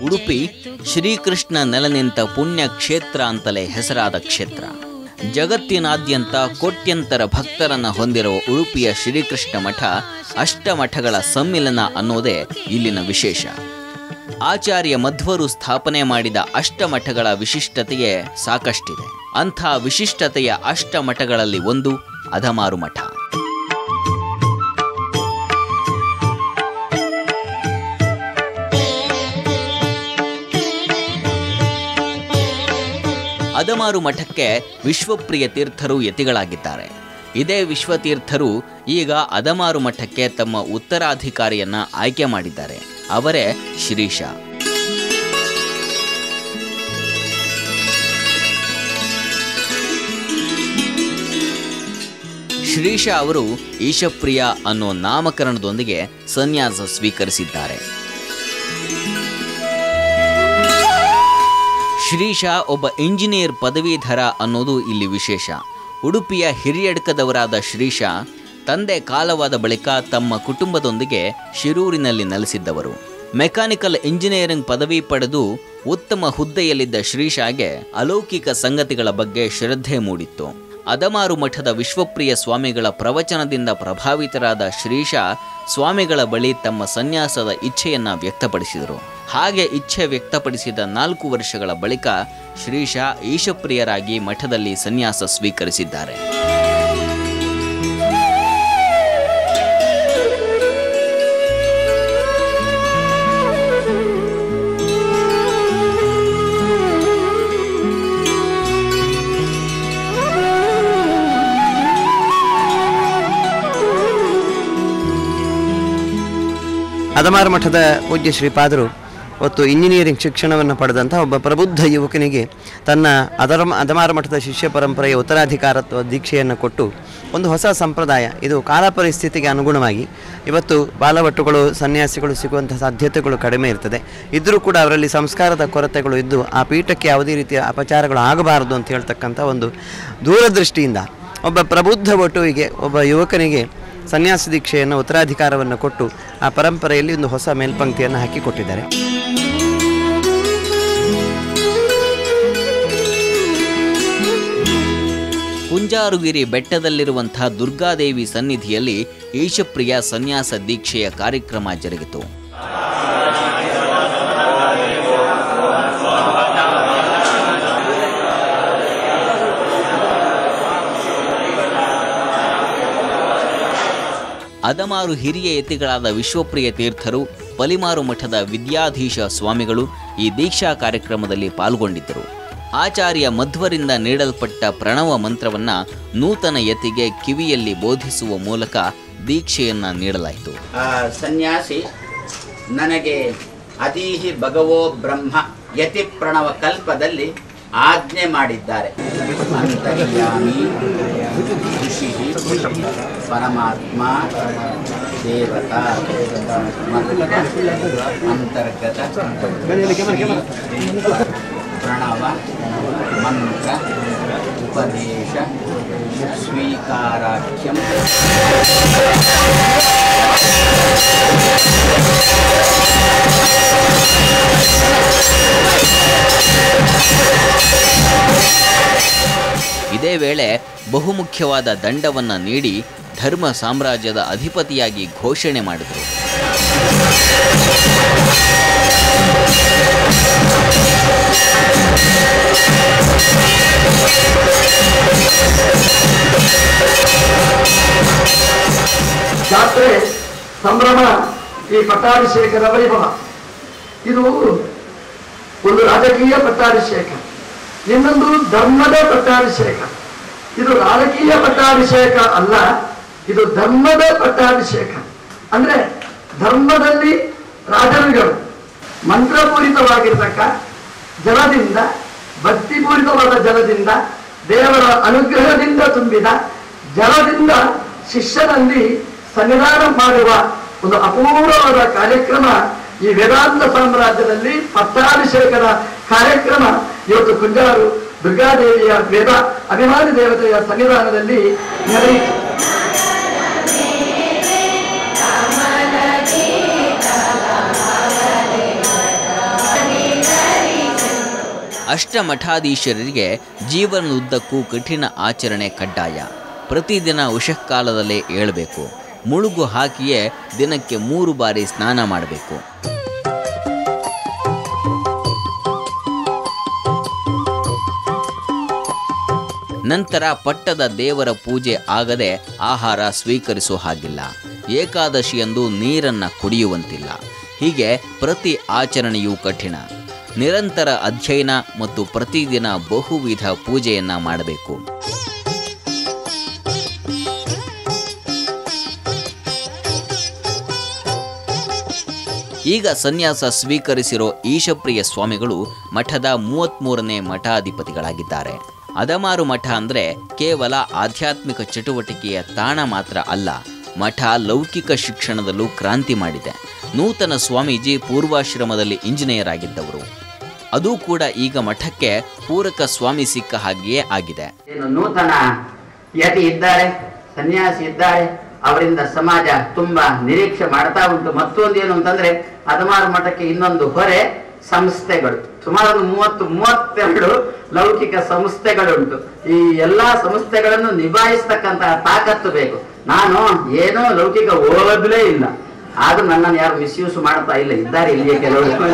ಉಡುಪಿ ಶ್ರೀಕೃಷ್ಣ ನೆಲನಿಂತ ಪುಣ್ಯ ಕ್ಷೇತ್ರ ಅಂತಲೇ ಹೆಸರಾದ ಕ್ಷೇತ್ರ ಜಗತ್ತಿನಾದ್ಯಂತ ಕೋಟ್ಯಂತರ ಭಕ್ತರನ್ನ ಹೊಂದಿರುವ ಉಡುಪಿಯ ಶ್ರೀಕೃಷ್ಣ ಮಠ ಅಷ್ಟಮಠಗಳ ಸಮ್ಮಿಲನ ಅನ್ನೋದೇ ಇಲ್ಲಿನ ವಿಶೇಷ ಆಚಾರ್ಯ ಮಧ್ವರು ಸ್ಥಾಪನೆ ಮಾಡಿದ ಅಷ್ಟಮಠಗಳ ವಿಶಿಷ್ಟತೆಯೇ ಸಾಕಷ್ಟಿದೆ ಅಂಥ ವಿಶಿಷ್ಟತೆಯ ಅಷ್ಟಮಠಗಳಲ್ಲಿ ಒಂದು ಅಧಮಾರು ಮಠ ಅದಮಾರು ಮಠಕ್ಕೆ ವಿಶ್ವಪ್ರಿಯ ತೀರ್ಥರು ಯತಿಗಳಾಗಿದ್ದಾರೆ ಇದೇ ವಿಶ್ವತೀರ್ಥರು ಈಗ ಅದಮಾರು ಮಠಕ್ಕೆ ತಮ್ಮ ಉತ್ತರಾಧಿಕಾರಿಯನ್ನ ಆಯ್ಕೆ ಮಾಡಿದ್ದಾರೆ ಅವರೇ ಶ್ರೀಶ ಶ್ರೀಶ ಅವರು ಈಶಪ್ರಿಯ ಅನ್ನೋ ನಾಮಕರಣದೊಂದಿಗೆ ಸನ್ಯಾಸ ಸ್ವೀಕರಿಸಿದ್ದಾರೆ ಶ್ರೀಶ ಒಬ್ಬ ಇಂಜಿನಿಯರ್ ಪದವೀಧರ ಅನ್ನೋದು ಇಲ್ಲಿ ವಿಶೇಷ ಉಡುಪಿಯ ಹಿರಿಯಡ್ಕದವರಾದ ಶ್ರೀಶ ತಂದೆ ಕಾಲವಾದ ಬಳಿಕ ತಮ್ಮ ಕುಟುಂಬದೊಂದಿಗೆ ಶಿರೂರಿನಲ್ಲಿ ನೆಲೆಸಿದ್ದವರು ಮೆಕ್ಯಾನಿಕಲ್ ಇಂಜಿನಿಯರಿಂಗ್ ಪದವಿ ಪಡೆದು ಉತ್ತಮ ಹುದ್ದೆಯಲ್ಲಿದ್ದ ಶ್ರೀಶಾಗೆ ಅಲೌಕಿಕ ಸಂಗತಿಗಳ ಬಗ್ಗೆ ಶ್ರದ್ಧೆ ಮೂಡಿತ್ತು ಅದಮಾರು ಮಠದ ವಿಶ್ವಪ್ರಿಯ ಸ್ವಾಮಿಗಳ ಪ್ರವಚನದಿಂದ ಪ್ರಭಾವಿತರಾದ ಶ್ರೀಶ ಸ್ವಾಮಿಗಳ ಬಳಿ ತಮ್ಮ ಸನ್ಯಾಸದ ಇಚ್ಛೆಯನ್ನ ವ್ಯಕ್ತಪಡಿಸಿದರು ಹಾಗೆ ಇಚ್ಛೆ ವ್ಯಕ್ತಪಡಿಸಿದ ನಾಲ್ಕು ವರ್ಷಗಳ ಬಳಿಕ ಶ್ರೀಶ ಈಶಪ್ರಿಯರಾಗಿ ಮಠದಲ್ಲಿ ಸನ್ಯಾಸ ಸ್ವೀಕರಿಸಿದ್ದಾರೆ ಅದಮಾರ ಮಠದ ಪೂಜ್ಯ ಶ್ರೀಪಾದರು ಒತ್ತು ಇಂಜಿನಿಯರಿಂಗ್ ಶಿಕ್ಷಣವನ್ನು ಪಡೆದಂಥ ಒಬ್ಬ ಪ್ರಬುದ್ಧ ಯುವಕನಿಗೆ ತನ್ನ ಅದರ ಅದಮಾರ ಮಠದ ಶಿಷ್ಯ ಪರಂಪರೆಯ ಉತ್ತರಾಧಿಕಾರತ್ವ ದೀಕ್ಷೆಯನ್ನು ಕೊಟ್ಟು ಒಂದು ಹೊಸ ಸಂಪ್ರದಾಯ ಇದು ಕಾಲ ಪರಿಸ್ಥಿತಿಗೆ ಅನುಗುಣವಾಗಿ ಇವತ್ತು ಬಾಲವಟ್ಟುಗಳು ಸನ್ಯಾಸಿಗಳು ಸಿಗುವಂಥ ಸಾಧ್ಯತೆಗಳು ಕಡಿಮೆ ಇರ್ತದೆ ಇದ್ದರೂ ಕೂಡ ಅವರಲ್ಲಿ ಸಂಸ್ಕಾರದ ಕೊರತೆಗಳು ಇದ್ದು ಆ ಪೀಠಕ್ಕೆ ಯಾವುದೇ ರೀತಿಯ ಅಪಚಾರಗಳು ಆಗಬಾರದು ಅಂತ ಹೇಳ್ತಕ್ಕಂಥ ಒಂದು ದೂರದೃಷ್ಟಿಯಿಂದ ಒಬ್ಬ ಪ್ರಬುದ್ಧ ವಟುವಿಗೆ ಒಬ್ಬ ಯುವಕನಿಗೆ ಸನ್ಯಾಸ ದೀಕ್ಷೆಯನ್ನು ಉತ್ತರಾಧಿಕಾರವನ್ನು ಕೊಟ್ಟು ಆ ಪರಂಪರೆಯಲ್ಲಿ ಒಂದು ಹೊಸ ಮೇಲ್ಪಂಕ್ತಿಯನ್ನು ಹಾಕಿಕೊಟ್ಟಿದ್ದಾರೆ ಕುಂಜಾರುಗಿರಿ ಬೆಟ್ಟದಲ್ಲಿರುವಂತಹ ದುರ್ಗಾದೇವಿ ಸನ್ನಿಧಿಯಲ್ಲಿ ಈಶಪ್ರಿಯ ಸನ್ಯಾಸ ದೀಕ್ಷೆಯ ಕಾರ್ಯಕ್ರಮ ಜರುಗಿತು ಅದಮಾರು ಹಿರಿಯ ಯತಿಗಳಾದ ವಿಶ್ವಪ್ರಿಯ ತೀರ್ಥರು ಪಲಿಮಾರು ಮಠದ ವಿದ್ಯಾಧೀಶ ಸ್ವಾಮಿಗಳು ಈ ದೀಕ್ಷಾ ಕಾರ್ಯಕ್ರಮದಲ್ಲಿ ಪಾಲ್ಗೊಂಡಿದ್ದರು ಆಚಾರ್ಯ ಮಧ್ವರಿಂದ ನೀಡಲ್ಪಟ್ಟ ಪ್ರಣವ ಮಂತ್ರವನ್ನ ನೂತನ ಯತಿಗೆ ಕಿವಿಯಲ್ಲಿ ಬೋಧಿಸುವ ಮೂಲಕ ದೀಕ್ಷೆಯನ್ನ ನೀಡಲಾಯಿತು ಆ ಸನ್ಯಾಸಿ ನನಗೆ ಅದೀಹಿ ಭಗವೋ ಬ್ರಹ್ಮ ಯತಿ ಪ್ರಣವ ಕಲ್ಪದಲ್ಲಿ ಆಜ್ಞೆ ಮಾಡಿದ್ದಾರೆ ಅಂತರ್ಯಾಮಿ ಋಷಿ ಪರಮಾತ್ಮ ದೇವತಾ ಮತ್ತು ಅಂತರ್ಗತ ಪ್ರಣವ ಮಂತ್ರ ಉಪದೇಶ ಸ್ವೀಕಾರಾಖ್ಯಂ ಇದೇ ವೇಳೆ ಬಹುಮುಖ್ಯವಾದ ದಂಡವನ್ನ ನೀಡಿ ಧರ್ಮ ಸಾಮ್ರಾಜ್ಯದ ಅಧಿಪತಿಯಾಗಿ ಘೋಷಣೆ ಮಾಡಿದರು ಜಾತ್ರೆ ಸಂಭ್ರಮ ಈ ಪಟ್ಟಾಭಿಷೇಕದ ವೈಭವ ಇದು ಒಂದು ರಾಜಕೀಯ ಪಟ್ಟಾಭಿಷೇಕ ಇನ್ನೊಂದು ಧರ್ಮದ ಪಟ್ಟಾಭಿಷೇಕ ಇದು ರಾಜಕೀಯ ಪಟ್ಟಾಭಿಷೇಕ ಅಲ್ಲ ಇದು ಧರ್ಮದ ಪಟ್ಟಾಭಿಷೇಕ ಅಂದ್ರೆ ಧರ್ಮದಲ್ಲಿ ರಾಜರುಗಳು ಮಂತ್ರಪೂರಿತವಾಗಿರ್ತಕ್ಕ ಜಲದಿಂದ ಭಕ್ತಿಪೂರಿತವಾದ ಜಲದಿಂದ ದೇವರ ಅನುಗ್ರಹದಿಂದ ತುಂಬಿದ ಜಲದಿಂದ ಶಿಷ್ಯನಲ್ಲಿ ಸನ್ನಿಧಾನ ಮಾಡುವ ಒಂದು ಅಪೂರ್ವವಾದ ಕಾರ್ಯಕ್ರಮ ಈ ವೇದಾಂತ ಸಾಮ್ರಾಜ್ಯದಲ್ಲಿ ಪಟ್ಟಾಭಿಷೇಕದ ಕಾರ್ಯಕ್ರಮ ಇವತ್ತು ಕುಂಜಾರು ದುರ್ಗಾದೇವಿಯ ವೇದ ಅಭಿಮಾನಿ ದೇವತೆಯ ಸನ್ನಿಧಾನದಲ್ಲಿ ನಡೆಯಿತು ಅಷ್ಟಮಠಾಧೀಶರಿಗೆ ಜೀವನದುದ್ದಕ್ಕೂ ಕಠಿಣ ಆಚರಣೆ ಕಡ್ಡಾಯ ಪ್ರತಿದಿನ ಉಷಃಕಾಲದಲ್ಲೇ ಏಳಬೇಕು ಮುಳುಗು ಹಾಕಿಯೇ ದಿನಕ್ಕೆ ಮೂರು ಬಾರಿ ಸ್ನಾನ ಮಾಡಬೇಕು ನಂತರ ಪಟ್ಟದ ದೇವರ ಪೂಜೆ ಆಗದೆ ಆಹಾರ ಸ್ವೀಕರಿಸೋ ಹಾಗಿಲ್ಲ ಏಕಾದಶಿಯಂದು ನೀರನ್ನು ಕುಡಿಯುವಂತಿಲ್ಲ ಹೀಗೆ ಪ್ರತಿ ಆಚರಣೆಯೂ ಕಠಿಣ ನಿರಂತರ ಅಧ್ಯಯನ ಮತ್ತು ಪ್ರತಿದಿನ ಬಹುವಿಧ ಪೂಜೆಯನ್ನ ಮಾಡಬೇಕು ಈಗ ಸನ್ಯಾಸ ಸ್ವೀಕರಿಸಿರೋ ಈಶಪ್ರಿಯ ಸ್ವಾಮಿಗಳು ಮಠದ ಮೂವತ್ತ್ಮೂರನೇ ಮಠಾಧಿಪತಿಗಳಾಗಿದ್ದಾರೆ ಅದಮಾರು ಮಠ ಅಂದರೆ ಕೇವಲ ಆಧ್ಯಾತ್ಮಿಕ ಚಟುವಟಿಕೆಯ ತಾಣ ಮಾತ್ರ ಅಲ್ಲ ಮಠ ಲೌಕಿಕ ಶಿಕ್ಷಣದಲ್ಲೂ ಕ್ರಾಂತಿ ಮಾಡಿದೆ ನೂತನ ಸ್ವಾಮೀಜಿ ಪೂರ್ವಾಶ್ರಮದಲ್ಲಿ ಇಂಜಿನಿಯರ್ ಆಗಿದ್ದವರು ಅದು ಕೂಡ ಈಗ ಮಠಕ್ಕೆ ಪೂರಕ ಸ್ವಾಮಿ ಸಿಕ್ಕ ಹಾಗೆಯೇ ಆಗಿದೆ ಏನು ನೂತನ ಯತಿ ಇದ್ದಾರೆ ಸನ್ಯಾಸಿ ಇದ್ದಾರೆ ಅವರಿಂದ ಸಮಾಜ ತುಂಬಾ ನಿರೀಕ್ಷೆ ಮಾಡ್ತಾ ಉಂಟು ಮತ್ತೊಂದೇನು ಅಂತಂದ್ರೆ ಹದಿಮಾರು ಮಠಕ್ಕೆ ಇನ್ನೊಂದು ಹೊರೆ ಸಂಸ್ಥೆಗಳು ಸುಮಾರು ಒಂದು ಮೂವತ್ತು ಮೂವತ್ತೆರಡು ಲೌಕಿಕ ಸಂಸ್ಥೆಗಳುಂಟು ಈ ಎಲ್ಲಾ ಸಂಸ್ಥೆಗಳನ್ನು ನಿಭಾಯಿಸ್ತಕ್ಕಂತಹ ತಾಕತ್ತು ಬೇಕು ನಾನು ಏನೋ ಲೌಕಿಕ ಓದಲೇ ಇಲ್ಲ ಆದ್ರೂ ನನ್ನನ್ನು ಯಾರು ಮಿಸ್ಯೂಸ್ ಮಾಡ್ತಾ ಇಲ್ಲ ಇದ್ದಾರೆ ಇಲ್ಲಿಯೇ ಕೆಲವರು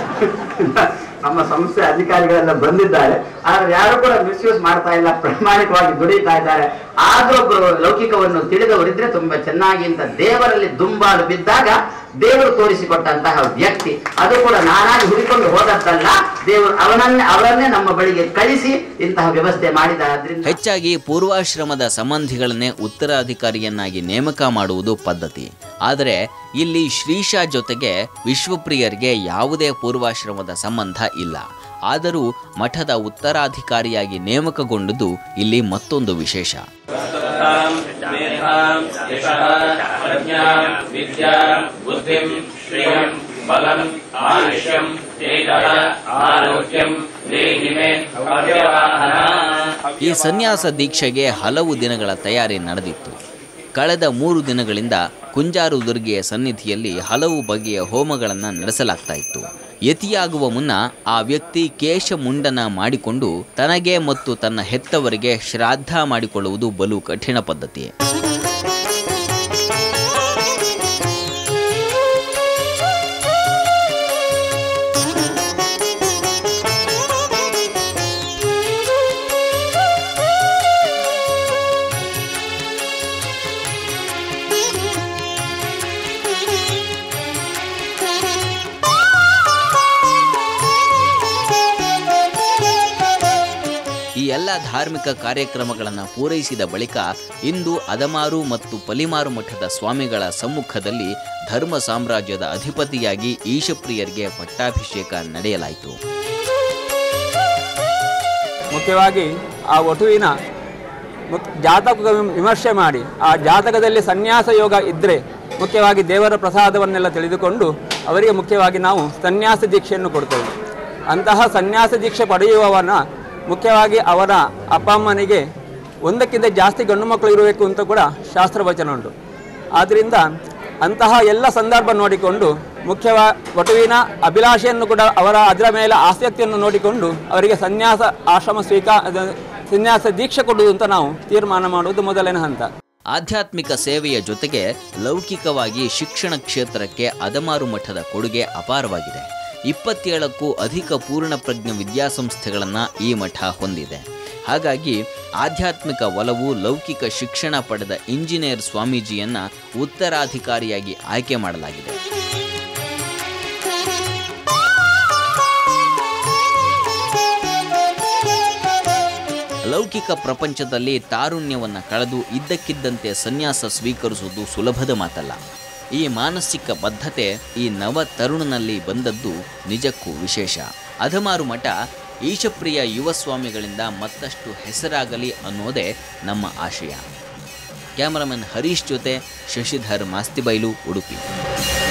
ನಮ್ಮ ಸಂಸ್ಥೆ ಅಧಿಕಾರಿಗಳೆಲ್ಲ ಬಂದಿದ್ದಾರೆ ಆದ್ರೆ ಯಾರು ಕೂಡ ಮಿಸ್ಯೂಸ್ ಮಾಡ್ತಾ ಇಲ್ಲ ಪ್ರಾಮಾಣಿಕವಾಗಿ ದುಡಿತಾ ಇದ್ದಾರೆ ಆದ್ರೂ ಒಬ್ರು ಲೌಕಿಕವನ್ನು ತಿಳಿದವರಿದ್ರೆ ತುಂಬಾ ಚೆನ್ನಾಗಿ ಅಂತ ದೇವರಲ್ಲಿ ದುಂಬಾಲು ಬಿದ್ದಾಗ ದೇವರು ತೋರಿಸಿಕೊಟ್ಟಂತಹ ವ್ಯಕ್ತಿ ಅದು ಕೂಡ ನಾನಾಗಿ ಹುಡುಕೊಂಡು ಹೋದದ್ದಲ್ಲ ದೇವರು ಅವನನ್ನೇ ಅವರನ್ನೇ ನಮ್ಮ ಬಳಿಗೆ ಕಳಿಸಿ ಇಂತಹ ವ್ಯವಸ್ಥೆ ಮಾಡಿದ ಆದ್ರಿಂದ ಹೆಚ್ಚಾಗಿ ಪೂರ್ವಾಶ್ರಮದ ಸಂಬಂಧಿಗಳನ್ನೇ ಉತ್ತರಾಧಿಕಾರಿಯನ್ನಾಗಿ ನೇಮಕ ಮಾಡುವುದು ಪದ್ಧತಿ ಆದರೆ ಇಲ್ಲಿ ಶ್ರೀಶಾ ಜೊತೆಗೆ ವಿಶ್ವಪ್ರಿಯರಿಗೆ ಯಾವುದೇ ಪೂರ್ವಾಶ್ರಮದ ಸಂಬಂಧ ಇಲ್ಲ ಆದರೂ ಮಠದ ಉತ್ತರಾಧಿಕಾರಿಯಾಗಿ ನೇಮಕಗೊಂಡುದು ಇಲ್ಲಿ ಮತ್ತೊಂದು ವಿಶೇಷ ताम् मेधाम् यशः प्रज्ञाम् विद्याम् बुद्धिम् श्रियम् बलम् आयुष्यम् तेजः आरोग्यम् देहि मे अव्यवाहना ಈ ಸನ್ಯಾಸ ದೀಕ್ಷೆಗೆ ಹಲವು ದಿನಗಳ ತಯಾರಿ ನಡೆದಿತ್ತು ಕಳೆದ ಮೂರು ದಿನಗಳಿಂದ ಕುಂಜಾರು ದುರ್ಗೆಯ ಸನ್ನಿಧಿಯಲ್ಲಿ ಹಲವು ಬಗೆಯ ಹೋಮಗಳನ್ನು ನಡೆಸಲಾಗ್ತಾ ಇತ್ತು ಯತಿಯಾಗುವ ಮುನ್ನ ಆ ವ್ಯಕ್ತಿ ಕೇಶ ಮುಂಡನ ಮಾಡಿಕೊಂಡು ತನಗೆ ಮತ್ತು ತನ್ನ ಹೆತ್ತವರಿಗೆ ಶ್ರಾದ್ದ ಮಾಡಿಕೊಳ್ಳುವುದು ಬಲು ಕಠಿಣ ಪದ್ಧತಿ ಈ ಎಲ್ಲ ಧಾರ್ಮಿಕ ಕಾರ್ಯಕ್ರಮಗಳನ್ನು ಪೂರೈಸಿದ ಬಳಿಕ ಇಂದು ಅದಮಾರು ಮತ್ತು ಪಲಿಮಾರು ಮಠದ ಸ್ವಾಮಿಗಳ ಸಮ್ಮುಖದಲ್ಲಿ ಧರ್ಮ ಸಾಮ್ರಾಜ್ಯದ ಅಧಿಪತಿಯಾಗಿ ಈಶಪ್ರಿಯರಿಗೆ ಪಟ್ಟಾಭಿಷೇಕ ನಡೆಯಲಾಯಿತು ಮುಖ್ಯವಾಗಿ ಆ ವಟುವಿನ ಮುಕ್ ಜಾತಕ ವಿಮ್- ವಿಮರ್ಶೆ ಮಾಡಿ ಆ ಜಾತಕದಲ್ಲಿ ಸನ್ಯಾಸ ಯೋಗ ಇದ್ದರೆ ಮುಖ್ಯವಾಗಿ ದೇವರ ಪ್ರಸಾದವನ್ನೆಲ್ಲ ತಿಳಿದುಕೊಂಡು ಅವರಿಗೆ ಮುಖ್ಯವಾಗಿ ನಾವು ಸನ್ಯಾಸ ದೀಕ್ಷೆಯನ್ನು ಕೊಡ್ತೇವೆ ಅಂತಹ ಸನ್ಯಾಸ ದೀಕ್ಷೆ ಪಡೆಯುವವನ ಮುಖ್ಯವಾಗಿ ಅವರ ಅಪ್ಪ ಅಮ್ಮನಿಗೆ ಒಂದಕ್ಕಿಂತ ಜಾಸ್ತಿ ಗಂಡು ಮಕ್ಕಳು ಇರಬೇಕು ಅಂತ ಕೂಡ ಶಾಸ್ತ್ರವಚನ ಉಂಟು ಆದ್ದರಿಂದ ಅಂತಹ ಎಲ್ಲ ಸಂದರ್ಭ ನೋಡಿಕೊಂಡು ಮುಖ್ಯವ ವಟುವಿನ ಅಭಿಲಾಷೆಯನ್ನು ಕೂಡ ಅವರ ಅದರ ಮೇಲೆ ಆಸಕ್ತಿಯನ್ನು ನೋಡಿಕೊಂಡು ಅವರಿಗೆ ಸನ್ಯಾಸ ಆಶ್ರಮ ಸ್ವೀಕಾರ ಅದು ಸನ್ಯಾಸ ದೀಕ್ಷೆ ಕೊಡುವುದು ಅಂತ ನಾವು ತೀರ್ಮಾನ ಮಾಡುವುದು ಮೊದಲನೇ ಹಂತ ಆಧ್ಯಾತ್ಮಿಕ ಸೇವೆಯ ಜೊತೆಗೆ ಲೌಕಿಕವಾಗಿ ಶಿಕ್ಷಣ ಕ್ಷೇತ್ರಕ್ಕೆ ಅದಮಾರು ಮಠದ ಕೊಡುಗೆ ಅಪಾರವಾಗಿದೆ ಇಪ್ಪತ್ತೇಳಕ್ಕೂ ಅಧಿಕ ಪೂರ್ಣ ಪ್ರಜ್ಞ ವಿದ್ಯಾಸಂಸ್ಥೆಗಳನ್ನು ಈ ಮಠ ಹೊಂದಿದೆ ಹಾಗಾಗಿ ಆಧ್ಯಾತ್ಮಿಕ ಒಲವು ಲೌಕಿಕ ಶಿಕ್ಷಣ ಪಡೆದ ಇಂಜಿನಿಯರ್ ಸ್ವಾಮೀಜಿಯನ್ನ ಉತ್ತರಾಧಿಕಾರಿಯಾಗಿ ಆಯ್ಕೆ ಮಾಡಲಾಗಿದೆ ಲೌಕಿಕ ಪ್ರಪಂಚದಲ್ಲಿ ತಾರುಣ್ಯವನ್ನು ಕಳೆದು ಇದ್ದಕ್ಕಿದ್ದಂತೆ ಸನ್ಯಾಸ ಸ್ವೀಕರಿಸುವುದು ಸುಲಭದ ಮಾತಲ್ಲ ಈ ಮಾನಸಿಕ ಬದ್ಧತೆ ಈ ನವ ತರುಣನಲ್ಲಿ ಬಂದದ್ದು ನಿಜಕ್ಕೂ ವಿಶೇಷ ಅಧಮಾರು ಮಠ ಈಶಪ್ರಿಯ ಯುವ ಸ್ವಾಮಿಗಳಿಂದ ಮತ್ತಷ್ಟು ಹೆಸರಾಗಲಿ ಅನ್ನೋದೇ ನಮ್ಮ ಆಶಯ ಕ್ಯಾಮರಾಮನ್ ಹರೀಶ್ ಜೊತೆ ಶಶಿಧರ್ ಮಾಸ್ತಿಬೈಲು ಉಡುಪಿ